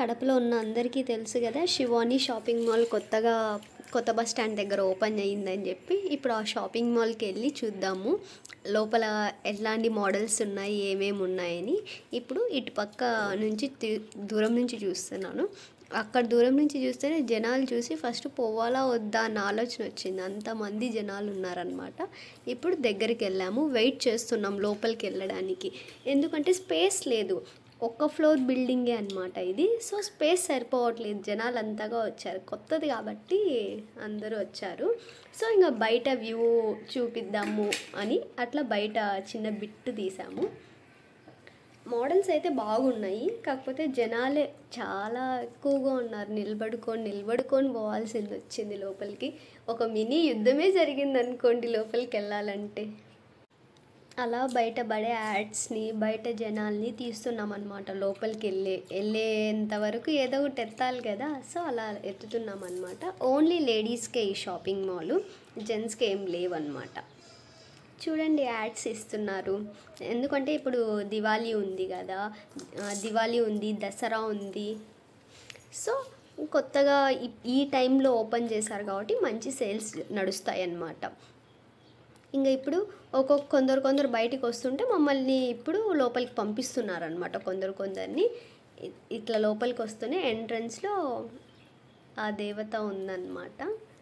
కడపలో ఉన్న అందరికీ తెలుసు కదా శివాని షాపింగ్ మాల్ కొత్తగా కొత్త బస్ స్టాండ్ దగ్గర ఓపెన్ అయ్యిందని చెప్పి ఇప్పుడు ఆ షాపింగ్ మాల్కి వెళ్ళి చూద్దాము లోపల ఎట్లాంటి మోడల్స్ ఉన్నాయి ఏమేమి ఉన్నాయని ఇప్పుడు ఇటు పక్క నుంచి తీ- దూరం నుంచి చూస్తున్నాను అక్కడ దూరం నుంచి చూస్తేనే జనాలు చూసి ఫస్ట్ పోవాలా వద్దా అన్న ఆలోచన వచ్చింది అంతమంది జనాలు ఉన్నారనమాట ఇప్పుడు దగ్గరికి వెళ్ళాము వెయిట్ చేస్తున్నాం లోపలికి వెళ్ళడానికి ఎందుకంటే స్పేస్ లేదు ఒక్క ఫ్లోర్ బిల్డింగే అనమాట ఇది సో స్పేస్ సరిపోవట్లేదు జనాలు అంతగా వచ్చారు కొత్తది కాబట్టి అందరూ వచ్చారు సో ఇంకా బయట వ్యూ చూపిద్దాము అని అట్లా బయట చిన్న బిట్టు తీసాము మోడల్స్ అయితే బాగున్నాయి కాకపోతే జనాలే చాలా ఎక్కువగా ఉన్నారు నిలబడుకొని నిలబడుకొని పోవాల్సింది వచ్చింది లోపలికి ఒక మినీ యుద్ధమే జరిగింది అనుకోండి లోపలికి వెళ్ళాలంటే అలా బయట పడే యాడ్స్ని బయట జనాల్ని తీస్తున్నాం అనమాట లోపలికి వెళ్ళే వెళ్ళేంత వరకు ఏదో ఒకటి ఎత్తాలి కదా సో అలా ఎత్తుతున్నాం అనమాట ఓన్లీ లేడీస్కే ఈ షాపింగ్ మాల్ జెంట్స్కి ఏం లేవన్నమాట చూడండి యాడ్స్ ఇస్తున్నారు ఎందుకంటే ఇప్పుడు దివాళీ ఉంది కదా ఆ, దివాళీ ఉంది దసరా ఉంది సో కొత్తగా ఈ- ఈ టైంలో ఓపెన్ చేశారు కాబట్టి మంచి సేల్స్ నడుస్తాయి అన్నమాట ఇంకా ఇప్పుడు ఒక్కొక్క కొందరు కొందరు బయటికి వస్తుంటే మమ్మల్ని ఇప్పుడు లోపలికి పంపిస్తున్నారు అనమాట కొందరు కొందరిని ఇ- ఇట్లా లోపలికి వస్తూనే ఎంట్రన్స్లో ఆ దేవత ఉందన్నమాట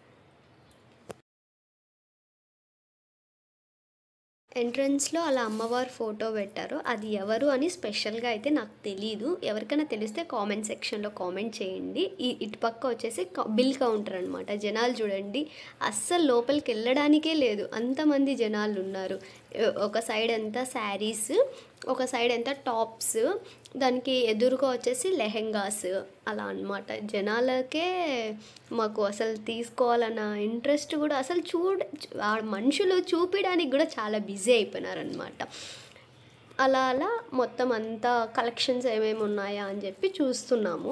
ఎంట్రన్స్లో అలా అమ్మవారు ఫోటో పెట్టారు అది ఎవరు అని స్పెషల్గా అయితే నాకు తెలియదు ఎవరికైనా తెలిస్తే కామెంట్ సెక్షన్లో కామెంట్ చేయండి ఈ ఇటుపక్క వచ్చేసి క- బిల్ కౌంటర్ అనమాట జనాలు చూడండి అస్సలు లోపలికి వెళ్ళడానికే లేదు అంతమంది జనాలు ఉన్నారు ఎ- ఒక సైడ్ అంతా శారీస్ ఒక సైడ్ అంతా టాప్స్ దానికి ఎదురుగా వచ్చేసి లెహెంగాస్ అలా అన్నమాట జనాలకే మాకు అసలు తీసుకోవాలన్న ఇంట్రెస్ట్ కూడా అసలు చూడ ఆ మనుషులు చూపించడానికి కూడా చాలా బిజీ అయిపోయినారనమాట అలా అలా మొత్తం అంతా కలెక్షన్స్ ఏమేమి ఉన్నాయా అని చెప్పి చూస్తున్నాము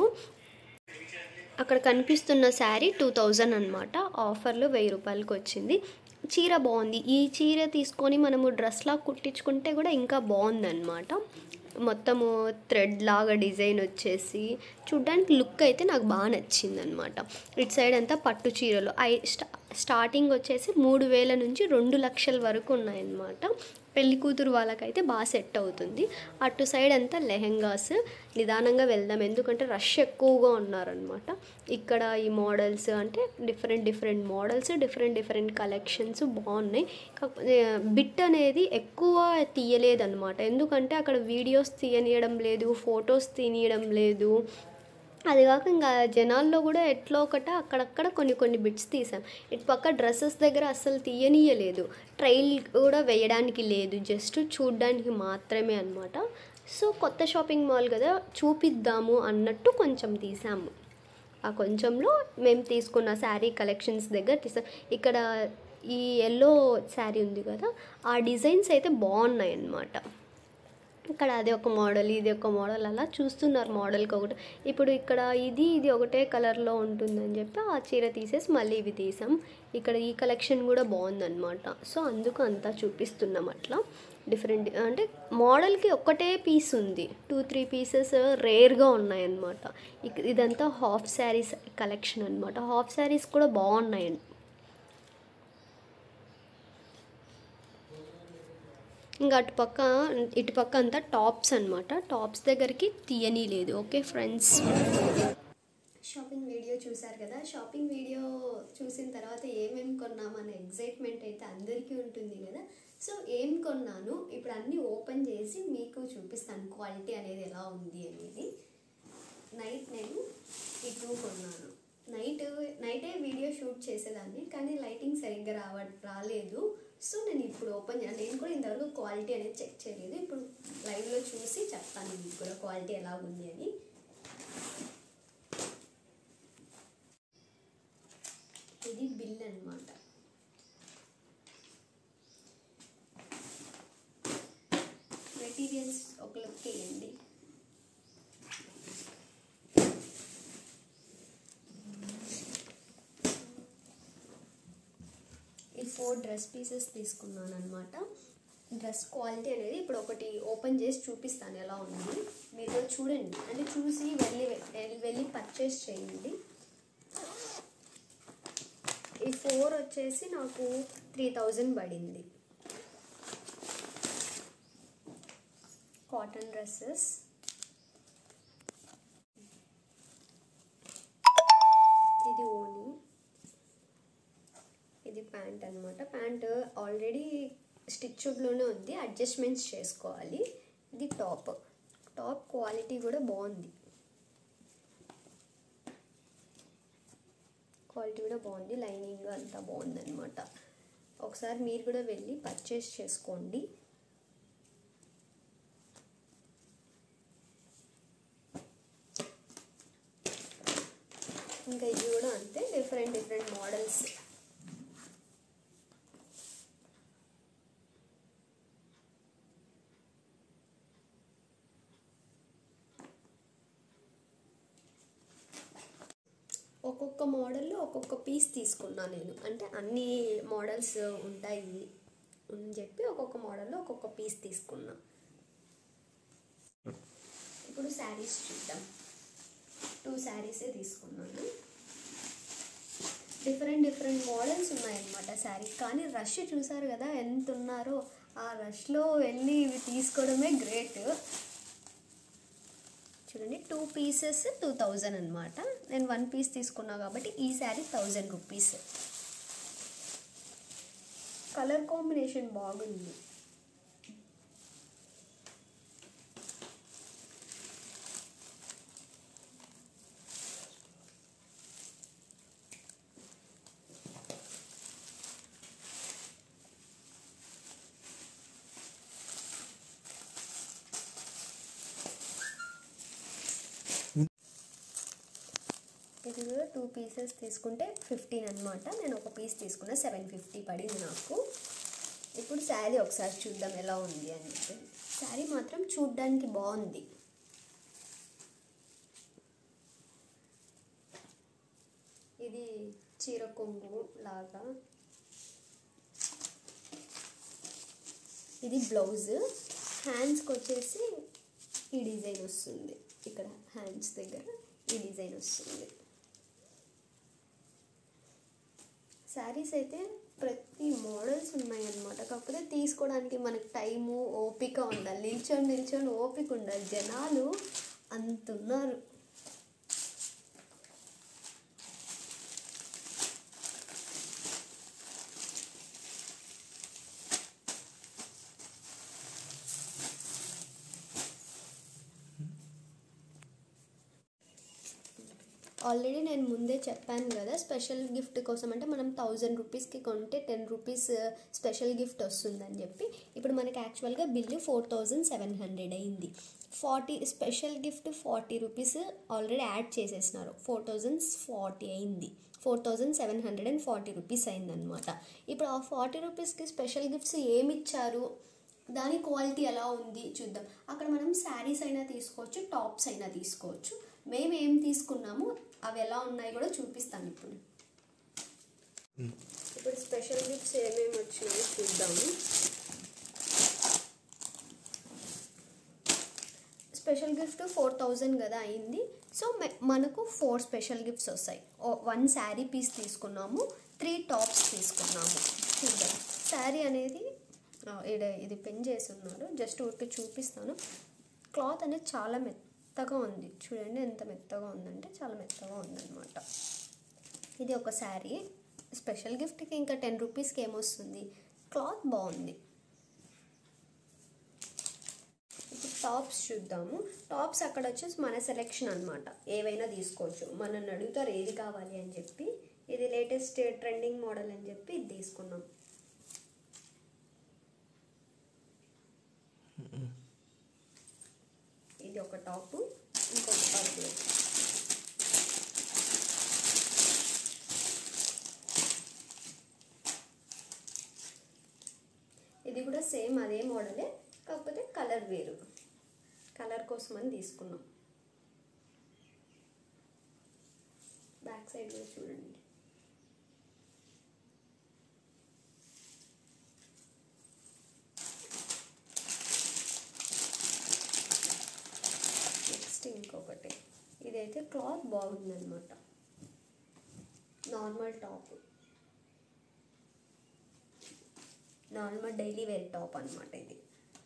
అక్కడ కనిపిస్తున్న శారీ టూ థౌజండ్ అనమాట ఆఫర్లో వెయ్యి రూపాయలకి వచ్చింది చీర బాగుంది ఈ చీర తీసుకొని మనము డ్రెస్లా కుట్టించుకుంటే కూడా ఇంకా బాగుందన్నమాట మొత్తము థ్రెడ్ లాగా డిజైన్ వచ్చేసి చూడ్డానికి లుక్ అయితే నాకు బాగా నచ్చింది అనమాట ఇటు సైడ్ అంతా పట్టు చీరలు ఐ స్టా స్టార్టింగ్ వచ్చేసి మూడు వేల నుంచి రెండు లక్షల వరకు ఉన్నాయన్నమాట పెళ్లి కూతురు వాళ్ళకైతే బాగా సెట్ అవుతుంది అటు సైడ్ అంతా లెహెంగాస్ నిదానంగా వెళ్దాం ఎందుకంటే రష్ ఎక్కువగా ఉన్నారనమాట ఇక్కడ ఈ మోడల్స్ అంటే different different models different different collections బాగున్నాయి కాకపోతే బిట్ అనేది ఎక్కువ తీయలేదన్నమాట ఎందుకంటే అక్కడ వీడియోస్ తీయనీయడం లేదు ఫొటోస్ తీయనీయడం లేదు అది కాక ఇంకా జనాల్లో కూడా ఎట్లా ఒకట అక్కడక్కడ కొన్ని కొన్ని బిట్స్ తీసాం ఇటు పక్క డ్రెస్సెస్ దగ్గర అస్సలు తీయనీయలేదు ట్రైల్ కూడా వేయడానికి లేదు జస్ట్ చూడ్డానికి మాత్రమే అనమాట సో కొత్త షాపింగ్ మాల్ కదా చూపిద్దాము అన్నట్టు కొంచెం తీసాము ఆ కొంచెంలో మేము తీసుకున్న శారీ కలెక్షన్స్ దగ్గర తీసాం ఇక్కడ ఈ ఎల్లో శారీ ఉంది కదా ఆ డిజైన్స్ అయితే బాగున్నాయి అన్నమాట ఇక్కడ అది ఒక మోడల్ ఇది ఒక మోడల్ అలా చూస్తున్నారు మోడల్కి ఒకటి ఇప్పుడు ఇక్కడ ఇది ఇది ఒకటే కలర్లో ఉంటుందని చెప్పి ఆ చీర తీసేసి మళ్ళీ ఇవి తీసాం ఇక్కడ ఈ కలెక్షన్ కూడా బాగుందన్నమాట సో అందుకు అంతా చూపిస్తున్నాం అట్లా డిఫరెంట్ అంటే మోడల్కి ఒక్కటే పీస్ ఉంది టూ త్రీ పీసెస్ రేర్గా ఉన్నాయన్నమాట ఇక- ఇదంతా హాఫ్ శారీస్ కలెక్షన్ అనమాట హాఫ్ శారీస్ కూడా బాగున్నాయండి ఇంకా అటుపక్క ఇటుపక్క అంతా టాప్స్ అనమాట టాప్స్ దగ్గరికి తీయని లేదు ఓకే ఫ్రెండ్స్ షాపింగ్ వీడియో చూసారు కదా షాపింగ్ వీడియో చూసిన తర్వాత ఏమేమి కొన్నామనే ఎగ్జైట్మెంట్ అయితే అందరికీ ఉంటుంది కదా సో ఏం కొన్నాను ఇప్పుడు అన్నీ ఓపెన్ చేసి మీకు చూపిస్తాను క్వాలిటీ అనేది ఎలా ఉంది అనేది నైట్ నేను ఈ టూ కొన్నాను నైట్ నైటే వీడియో షూట్ చేసేదాన్ని కానీ లైటింగ్ సరిగ్గా రావ రాలేదు సో నేను ఇప్పుడు ఓపెన్ చేయాలి నేను కూడా ఇంతవరకు క్వాలిటీ అనేది చెక్ చేయలేదు ఇప్పుడు లైవ్లో చూసి చెప్తాను మీకు కూడా క్వాలిటీ ఎలా ఉంది అని ఇది బిల్ అన్నమాట మెటీరియల్స్ ఒక లుక్ వేయండి ఈ ఫోర్ డ్రెస్ పీసెస్ తీసుకున్నాను అనమాట డ్రెస్ క్వాలిటీ అనేది ఇప్పుడు ఒకటి ఓపెన్ చేసి చూపిస్తాను ఎలా ఉంది మీరు కూడా చూడండి అంటే చూసి వెళ్ళి వెళ్ళి- వెళ్ళి పర్చేస్ చేయండి ఈ ఫోర్ వచ్చేసి నాకు త్రీ థౌజండ్ పడింది కాటన్ డ్రెస్సెస్ ఇది ఓని ఇది ప్యాంట్ అనమాట ప్యాంట్ ఆల్రెడీ స్టిచ్డ్లోనే ఉంది అడ్జస్ట్మెంట్స్ చేసుకోవాలి ఇది టాప్ టాప్ క్వాలిటీ కూడా బాగుంది క్వాలిటీ కూడా బాగుంది లైనింగ్ అంతా బాగుంది అనమాట ఒకసారి మీరు కూడా వెళ్ళి పర్చేస్ చేసుకోండి ఇంకా ఇవి కూడా అంతే డిఫరెంట్ డిఫరెంట్ మోడల్స్ ఒక్కొక్క మోడల్లో ఒక్కొక్క పీస్ తీసుకున్నా నేను అంటే అన్ని మోడల్స్ ఉంటాయి అని చెప్పి ఒక్కొక్క మోడల్లో ఒక్కొక్క పీస్ తీసుకున్నా ఇప్పుడు శారీస్ చూద్దాం టూ శారీసే తీసుకున్నాను డిఫరెంట్ డిఫరెంట్ మోడల్స్ ఉన్నాయన్నమాట శారీ కానీ రష్ చూసారు కదా ఎంత ఉన్నారో ఆ రష్లో వెళ్ళి ఇవి తీసుకోవడమే గ్రేట్ చూడండి టూ పీసెస్ టూ థౌజండ్ అనమాట నేను వన్ పీస్ తీసుకున్నా కాబట్టి ఈ saree thousand rupees colour combination బాగుంది ఇది కూడా టూ పీసెస్ తీసుకుంటే ఫిఫ్టీన్ అనమాట నేను ఒక పీస్ తీసుకున్న సెవెన్ ఫిఫ్టీ పడింది నాకు ఇప్పుడు శారీ ఒకసారి చూద్దాం ఎలా ఉంది అని చెప్పి శారీ మాత్రం చూడ్డానికి బాగుంది ఇది చీర కొంగు లాగా ఇది బ్లౌజ్ హ్యాండ్స్కి వచ్చేసి ఈ డిజైన్ వస్తుంది ఇక్కడ హ్యాండ్స్ దగ్గర ఈ డిజైన్ వస్తుంది శారీస్ అయితే ప్రతి మోడల్స్ ఉన్నాయన్నమాట కాకపోతే తీసుకోవడానికి మనకి టైము ఓపిక ఉండాలి నిల్చొని నిల్చొని ఓపిక ఉండాలి జనాలు అంతున్నారు ఆల్రెడీ నేను ముందే చెప్పాను కదా స్పెషల్ గిఫ్ట్ కోసం అంటే మనం థౌజండ్ రూపీస్కి కొంటే టెన్ రూపీస్ స్పెషల్ గిఫ్ట్ వస్తుందని చెప్పి ఇప్పుడు మనకి యాక్చువల్గా bill four thousand seven hundred అయింది forty special gift forty rupees already add చేసేసినారు ఫోర్ థౌజండ్ ఫార్టీ అయింది four thousand seven hundred and forty rupees అయిందనమాట ఇప్పుడు ఆ ఫార్టీ రూపీస్కి స్పెషల్ గిఫ్ట్స్ ఏమి ఇచ్చారు దాని క్వాలిటీ ఎలా ఉంది చూద్దాం అక్కడ మనం శారీస్ అయినా తీసుకోవచ్చు టాప్స్ అయినా తీసుకోవచ్చు మేము ఏం తీసుకున్నాము అవి ఎలా ఉన్నాయి కూడా చూపిస్తాను ఇప్పుడు ఇప్పుడు స్పెషల్ గిఫ్ట్స్ ఏమేమి వచ్చినాయో చూద్దాము స్పెషల్ గిఫ్ట్ ఫోర్ థౌజండ్ కదా అయింది సో మె- మనకు ఫోర్ స్పెషల్ గిఫ్ట్స్ వస్తాయి వన్ శారీ పీస్ తీసుకున్నాము త్రీ టాప్స్ తీసుకున్నాము చూద్దాం శారీ అనేది ఆ, ఈడ ఇది పెన్ చేసి ఉన్నారు జస్ట్ ఊరికి చూపిస్తాను క్లాత్ అనేది చాలా మెత్తగా ఉంది చూడండి ఎంత మెత్తగా ఉందంటే చాలా మెత్తగా ఉందన్నమాట ఇది ఒక శారీ స్పెషల్ గిఫ్ట్కి ఇంకా టెన్ రూపీస్కి ఏమొస్తుంది క్లాత్ బాగుంది ఇప్పుడు టాప్స్ చూద్దాము టాప్స్ అక్కడ వచ్చేసి మన సెలెక్షన్ అనమాట ఏవైనా తీసుకోవచ్చు మనల్ని అడుగుతారు ఏది కావాలి అని చెప్పి ఇది లేటెస్ట్ ట్రెండింగ్ మోడల్ అని చెప్పి ఇది తీసుకున్నాం ఇది ఒక టాప్ ఇంకొక టాప్ ఇది కూడా సేమ్ అదే మోడలే కాకపోతే కలర్ వేరు కలర్ కోసం అని తీసుకున్నాం బ్యాక్ సైడ్ కూడా చూడండి అయితే క్లాత్ బాగుందన్నమాట normal top normal daily wear top అనమాట ఇది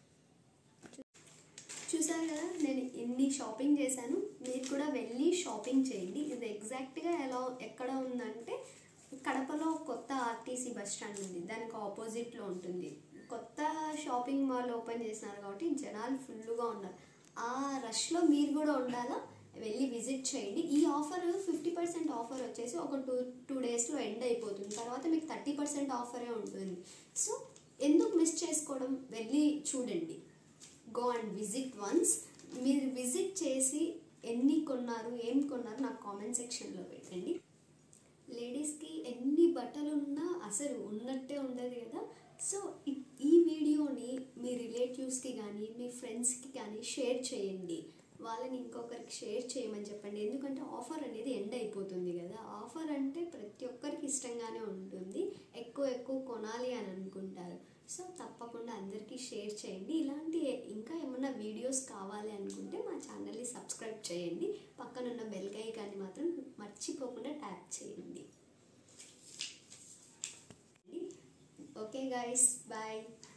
చూసారు కదా నేను ఎన్ని షాపింగ్ చేశాను మీరు కూడా వెళ్ళి షాపింగ్ చేయండి ఇది ఎగ్జాక్ట్గా ఎలా ఎక్కడ ఉందంటే కడపలో కొత్త ఆర్టీసీ బస్ స్టాండ్ ఉంది దానికి ఆపోజిట్లో ఉంటుంది కొత్త షాపింగ్ మాల్ ఓపెన్ చేసినారు కాబట్టి జనాలు ఫుల్గా ఉన్నారు ఆ రష్లో మీరు కూడా ఉండాలా వెళ్ళి విజిట్ చేయండి ఈ ఆఫర్ ఫిఫ్టీ పర్సెంట్ ఆఫర్ వచ్చేసి ఒక టూ టూ డేస్లో ఎండ్ అయిపోతుంది తర్వాత మీకు థర్టీ పర్సెంట్ ఆఫరే ఉంటుంది సో ఎందుకు మిస్ చేసుకోవడం వెళ్ళి చూడండి గో అండ్ విజిట్ వన్స్ మీరు విజిట్ చేసి ఎన్ని కొన్నారు ఏం కొన్నారు నాకు కామెంట్ సెక్షన్లో పెట్టండి లేడీస్కి ఎన్ని బట్టలు ఉన్నా అసలు ఉన్నట్టే ఉండదు కదా సో ఇ- ఈ వీడియోని మీ రిలేటివ్స్కి కానీ మీ ఫ్రెండ్స్కి కానీ షేర్ చేయండి వాళ్ళని ఇంకొకరికి షేర్ చేయమని చెప్పండి ఎందుకంటే ఆఫర్ అనేది ఎండ్ అయిపోతుంది కదా ఆఫర్ అంటే ప్రతి ఒక్కరికి ఇష్టంగానే ఉంటుంది ఎక్కువ ఎక్కువ కొనాలి అని అనుకుంటారు సో తప్పకుండా అందరికీ షేర్ చేయండి ఇలాంటి ఇంకా ఏమైనా వీడియోస్ కావాలి అనుకుంటే మా ఛానల్ని సబ్స్క్రైబ్ చేయండి పక్కనున్న బెల్ ఐకాన్ని మాత్రం మర్చిపోకుండా ట్యాప్ చేయండి ఓకే గైస్ బాయ్